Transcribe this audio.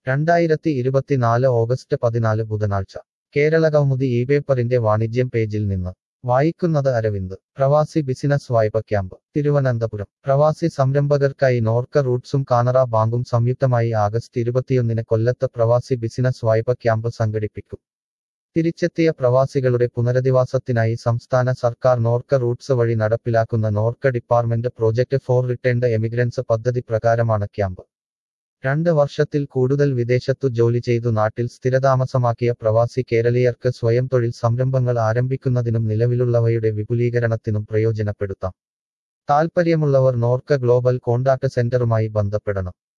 രണ്ടായിരത്തി ഇരുപത്തിനാല് ഓഗസ്റ്റ് പതിനാല് ബുധനാഴ്ച കേരളകൗമുദി ഈ പേപ്പറിന്റെ വാണിജ്യം പേജിൽ നിന്ന് വായിക്കുന്നത് അരവിന്ദ് പ്രവാസി ബിസിനസ് വായ്പ ക്യാമ്പ് തിരുവനന്തപുരം പ്രവാസി സംരംഭകർക്കായി നോർക്ക റൂട്ട്സും കാനറ ബാങ്കും സംയുക്തമായി ആഗസ്റ്റ് ഇരുപത്തിയൊന്നിന് കൊല്ലത്ത് പ്രവാസി ബിസിനസ് വായ്പ ക്യാമ്പ് സംഘടിപ്പിക്കും തിരിച്ചെത്തിയ പ്രവാസികളുടെ പുനരധിവാസത്തിനായി സംസ്ഥാന സർക്കാർ നോർക്ക റൂട്ട്സ് വഴി നടപ്പിലാക്കുന്ന NORKA department project for returned emigrants പദ്ധതി പ്രകാരമാണ് ക്യാമ്പ് രണ്ട് വർഷത്തിൽ കൂടുതൽ വിദേശത്തു ജോലി ചെയ്തു നാട്ടിൽ സ്ഥിരതാമസമാക്കിയ പ്രവാസി കേരളീയർക്ക് സ്വയം തൊഴിൽ സംരംഭങ്ങൾ ആരംഭിക്കുന്നതിനും നിലവിലുള്ളവയുടെ വിപുലീകരണത്തിനും പ്രയോജനപ്പെടുത്താം താൽപ്പര്യമുള്ളവർ നോർക്ക ഗ്ലോബൽ കോണ്ടാക്ട് സെന്ററുമായി ബന്ധപ്പെടണം